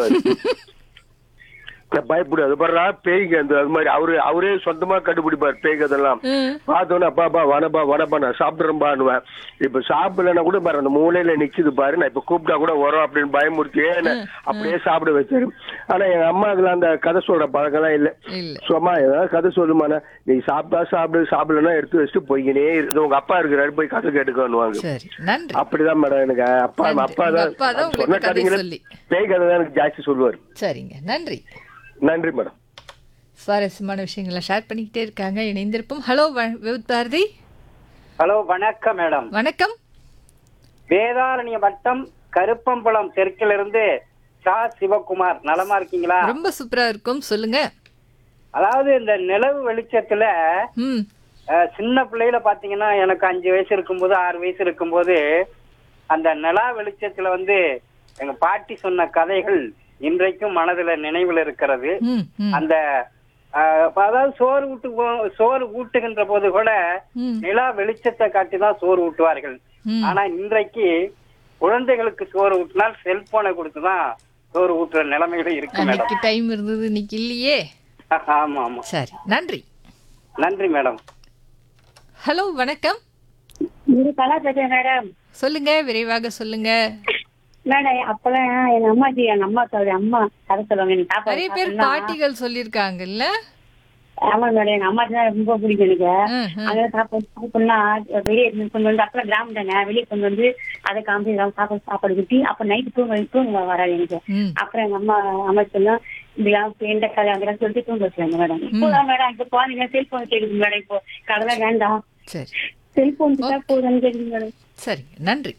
சொல்லுவாரு நான் பயப்படுது படுறா பேய்ங்க அந்த அது மாதிரி அவரு அவரே சொந்தமா கண்டுபிடிப்பார் பேய்க்கு அதெல்லாம் ம். பார்த்தோன்னே அப்பாப்பா வனப்பா வனப்பா நான் சாப்பிடுறேன்பான்னுவேன் இப்ப சாப்பிடலன்னா கூட பாரு அந்த மூலையில நிக்குது பாரு நான் இப்ப கூப்பிட்டா கூட வரும் அப்படின்னு பயமுறுத்தியே என்னை அப்படியே சாப்பிட வச்சாரு ஆனா எங்க அம்மாவுக்குலாம் அந்த கதை சொல்ற பழக்கம்லாம் இல்ல இல்ல சும்மா ஏதாவது கதை சொல்லுமாண்ணா நீ சாப்பிட்டா சாப்பிடு சாப்பிடலன்னா எடுத்து வச்சுட்டு போய்கினே இருக்கு உங்க அப்பா இருக்கிறாரு போய் கதை கேட்டுக்கோன்னுவாங்க சரி நன்றி அப்படிதான் மேடம் எனக்கு அப்பா நன்றி. அப்பா உங்க தான் அப்பா தான் உங்களுக்கு சொன்ன கதை கதைங்களை சொல்லி. பேய் கதை தான் எனக்கு ஜாஸ்தி சொல்லுவார் சரிங்க நன்றி நன்றி மேடம் சுவாரஸ்யமான விஷயங்களை ஷேர் பண்ணிக்கிட்டே இருக்காங்க இணைந்திருப்போம் ஹலோ விவுத் பாரதி ஹலோ வணக்கம் மேடம் வணக்கம் வேதாரண்ய வட்டம் கருப்பம்பலம் தெற்கிலிருந்து சா சிவகுமார் நலமா இருக்கீங்களா ரொம்ப சூப்பரா இருக்கும் சொல்லுங்க அதாவது இந்த நிலவு வெளிச்சத்துல ம் அஹ், சின்ன பிள்ளையில பாத்தீங்கன்னா எனக்கு அஞ்சு வயசு இருக்கும்போது ஆறு வயசு இருக்கும்போது அந்த நிலா வெளிச்சத்துல வந்து எங்க பாட்டி சொன்ன கதைகள் இன்றைக்கும் மனதுல நினைவில் இருக்கிறது ம் ம் அந்த அஹ், அதாவது சோறு ஊட்டு போ- சோறு ஊட்டுகின்ற போது கூட ம் நிலா வெளிச்சத்தை காட்டி தான் சோறு ஊட்டுவார்கள் ம். ஆனா இன்றைக்கு குழந்தைகளுக்கு சோறு ஊட்டினால் செல்போனை கொடுத்துதான் சோறு ஊட்டுற நிலைமையில இருக்கு மேடம் அன்னைக்கு டைம் இருந்தது இன்னைக்கு இல்லையே ஆமா ஆமா சரி நன்றி நன்றி மேடம் ஹலோ வணக்கம் இது கலா பேசுறேன் மேடம் சொல்லுங்க விரைவாக சொல்லுங்க மேடம் அப்பெல்லாம் எங்க அம்மாச்சி எங்க அம்மா சொல்ற அம்மா கதை சொல்லுவாங்க எனக்கு சாப்பாடு நிறைய பேர் சாப்பிடணும்னா- பாட்டிகள் சொல்லியிருக்காங்கல்ல ஆமா மேடம் எங்க அம்மாச்சி தான் ரொம்ப பிடிக்கும் எனக்கு ம், ம். அங்க சாப்பாடு சாப்பிடணும்னா வெளியே இருந்து கொண்டு வந்து அப்பெல்லாம் கிராமம் தானே வெளியே கொண்டு வந்து அதை காமிச்சு சாப்பாடு சாப்பாடு குட்டி அப்ப நைட்டு தூங்க தூங்க வராது எனக்கு ம் அப்புறம் எங்க அம்மா அம்மா சொன்னா இப்படிலாம் எந்த கதை அங்கெல்லாம் சொல்லிட்டு தூங்க வச்சுருவாங்க மேடம் இப்போதான் மேடம் இப்ப குழந்தைங்க செல்போன் கேக்குது மேடம் இப்போ கதெல்லாம் வேண்டாம் சரி செல்போன் போதும்னு கேக்குது மேடம் சரிங்க நன்றி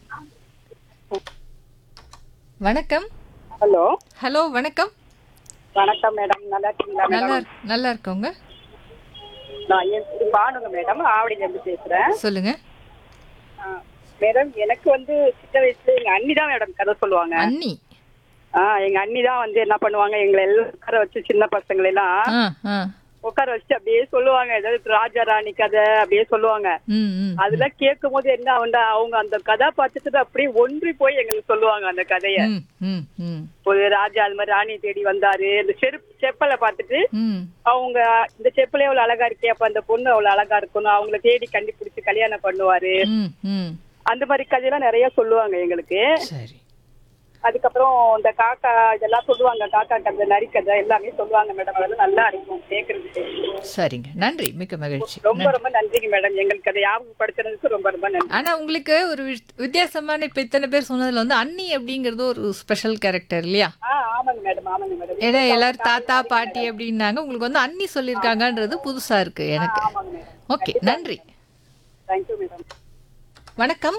வணக்கம் ஹலோ ஹலோ வணக்கம் வணக்கம் மேடம் நல்லா இருக்கீங்களா நல்லா மேடம் இருக்கு- நல்லா இருக்கோங்க நான் என் பேரு பானுங்க மேடம் ஆவடியில இருந்து பேசுறேன் சொல்லுங்க ஆ, மேடம் எனக்கு வந்து சின்ன வயசுல எங்க அண்ணி தான் மேடம் கதை சொல்லுவாங்க அண்ணி ஆ எங்க அண்ணி தான் வந்து என்ன பண்ணுவாங்க எங்களை எல்லாம் உட்கார வச்சு சின்ன பசங்களை எல்லாம் ஆ ஆ உட்கார வச்சு அப்படியே சொல்லுவாங்க ஏதாவது ராஜா ராணி கதை அப்படியே சொல்லுவாங்க ம் ம் அதெல்லாம் கேட்கும் போது என்ன ஆகும்னா அவங்க அந்த கதாபாத்திரத்தை அப்படியே ஒன்றி போய் எங்களுக்கு சொல்லுவாங்க அந்த கதைய ம் ம் ம் ஒரு ராஜா அது மாதிரி ராணியை தேடி வந்தாரு இந்த செருப்பு செப்பலை பார்த்துட்டு ம் அவங்க இந்த செப்பலே அவ்வளவு அழகா இருக்கே அப்ப அந்த பொண்ணு அவ்வளவு அழகா இருக்கணும் அவங்கள தேடி கண்டுபிடிச்சு கல்யாணம் பண்ணுவாரு ம் ம் அந்த மாதிரி கதையெல்லாம் நிறைய சொல்லுவாங்க எங்களுக்கு சரி அதுக்கப்புறம் இந்த காக்கா இதெல்லாம் சொல்லுவாங்க காக்கா கதை நரி கதை எல்லாமே சொல்லுவாங்க மேடம் அதெல்லாம் நல்லா இருக்கும் கேக்குறதுக்கு சரிங்க நன்றி மிக்க மகிழ்ச்சி ரொம்ப ரொம்ப நன்றிங்க மேடம் எங்களுக்கு அதை ஞாபகப்படுத்துறதுக்கு ரொம்ப ரொம்ப நன்றி ஆனா உங்களுக்கு ஒரு வி- வித்தியாசமான இப்ப இத்தனை பேர் சொன்னதுல வந்து அண்ணி அப்படிங்கிறது ஒரு ஸ்பெஷல் கேரக்டர் இல்லையா ஆ ஆமாங்க மேடம் ஆமாங்க மேடம் ஏன்னா எல்லாரும் தாத்தா பாட்டி அப்படின்னாங்க உங்களுக்கு வந்து அண்ணி சொல்லியிருக்காங்கன்றது புதுசா இருக்கு எனக்கு ஆமாங்க மேடம் ஓகே நன்றி தேங்க்யூ மேடம் வணக்கம்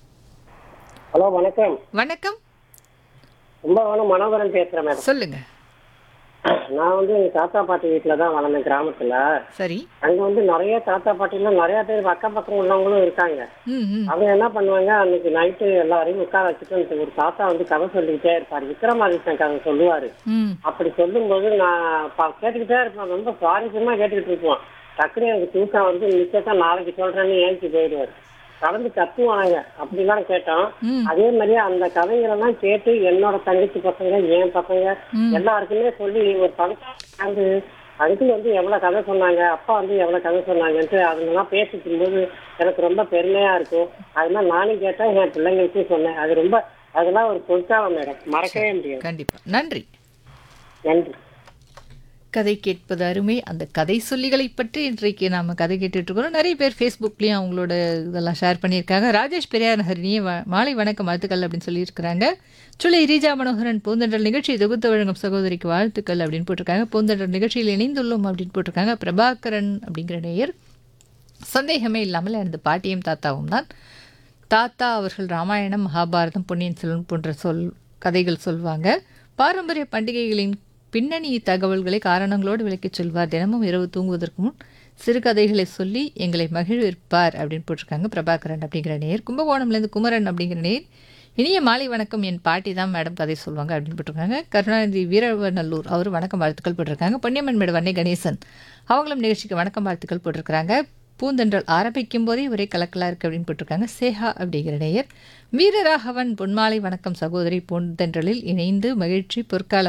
ஹலோ வணக்கம் வணக்கம் கும்பகோணம் மனோகரன் பேசுறேன் மேடம் சொல்லுங்க நான் வந்து எங்க தாத்தா பாட்டி வீட்டுல தான் வளர்ந்தேன் கிராமத்துல சரி அங்க வந்து நிறைய தாத்தா பாட்டில நிறைய பேர் அக்கம் பக்கம் உள்ளவங்களும் இருக்காங்க ம் ம் அவங்க என்ன பண்ணுவாங்க அன்னைக்கு நைட்டு எல்லாரையும் உட்கார வச்சுட்டு அந்த ஒரு தாத்தா வந்து கதை சொல்லிக்கிட்டே இருப்பாரு விக்ரமாதித்தன் கதை சொல்லுவாரு ம் அப்படி சொல்லும்போது நான் ப- கேட்டுக்கிட்டே இருப்பேன் ரொம்ப சுவாரஸ்யமா கேட்டுக்கிட்டு இருப்போம் டக்குனு எனக்கு தூக்கம் வந்து நிச்சயத்தான் நாளைக்கு சொல்றேன்னு ஏஞ்சி போயிடுவாரு கலந்து கத்துவாங்க அப்படிலாம் கேட்டோம் ம். அதே மாதிரி அந்த கதைகளெல்லாம் கேட்டு என்னோட தங்கச்சி பசங்க என் பசங்க ம். எல்லாருக்குமே சொல்லி ஒரு பங்கு அதுக்கு வந்து எவ்வளவு கதை சொன்னாங்க அப்பா வந்து எவ்வளவு கதை சொன்னாங்கன்ட்டு அதுங்கெல்லாம் பேசிக்கும் போது எனக்கு ரொம்ப பெருமையா இருக்கும் அது மாதிரி நானும் கேட்டேன் என் பிள்ளைங்களுக்கும் சொன்னேன் அது ரொம்ப அதெல்லாம் ஒரு பொருட்காலம் மேடம் மறக்கவே முடியாது கண்டிப்பா நன்றி நன்றி கதை கேட்பது அருமை அந்த கதை சொல்லிகளை பற்றி இன்றைக்கு நாம கதை கேட்டுட்டு இருக்கிறோம் நிறைய பேர் ஃபேஸ்புக்லேயும் அவங்களோட இதெல்லாம் ஷேர் பண்ணியிருக்காங்க ராஜேஷ் பெரியார் நகரினியே வ- மாலை வணக்கம் வாழ்த்துக்கள் அப்படின்னு சொல்லியிருக்கிறாங்க சுலை ரீஜா மனோகரன் பூந்தென்றல் நிகழ்ச்சி தொகுத்து வழங்கும் சகோதரிக்கு வாழ்த்துக்கள் அப்படின்னு போட்டிருக்காங்க பூந்தென்றல் நிகழ்ச்சியில் இணைந்துள்ளோம் அப்படின்னு போட்டிருக்காங்க பிரபாகரன் அப்படிங்கிற நேயர் சந்தேகமே இல்லாமல் எனது பாட்டியும் தாத்தாவும் தான் தாத்தா அவர்கள் ராமாயணம் மகாபாரதம் பொன்னியின் செல்வன் போன்ற சொல் கதைகள் சொல்வாங்க பாரம்பரிய பண்டிகைகளின் பின்னணி தகவல்களை காரணங்களோடு விளக்கிச் சொல்வார் தினமும் இரவு தூங்குவதற்கு முன் சிறுகதைகளை சொல்லி எங்களை மகிழ்விப்பார் அப்படின்னு போட்டிருக்காங்க பிரபாகரன் அப்படிங்கிற நேர் கும்பகோணம்லேருந்து குமரன் அப்படிங்கிற நேர் இனிய மாலை வணக்கம் என் பாட்டி தான் மேடம் கதை சொல்லுவாங்க அப்படின்னு போட்டிருக்காங்க கருணாநிதி வீரவநல்லூர் அவர் வணக்கம் வாழ்த்துக்கள் போட்டிருக்காங்க பொன்னியம்மன் மேடு வன்னை கணேசன் அவங்களும் நிகழ்ச்சிக்கு வணக்கம் வாழ்த்துக்கள் போட்டிருக்கிறாங்க பூந்தென்றல் ஆரம்பிக்கும் போதே ஒரே கலக்கலா இருக்கு அப்படின்னு போட்டிருக்காங்க சேஹா அப்படிங்கிற நேயர் வீரராகவன் பொன்மாலை வணக்கம் சகோதரி பூந்தென்றலில் இணைந்து மகிழ்ச்சி பொற்கால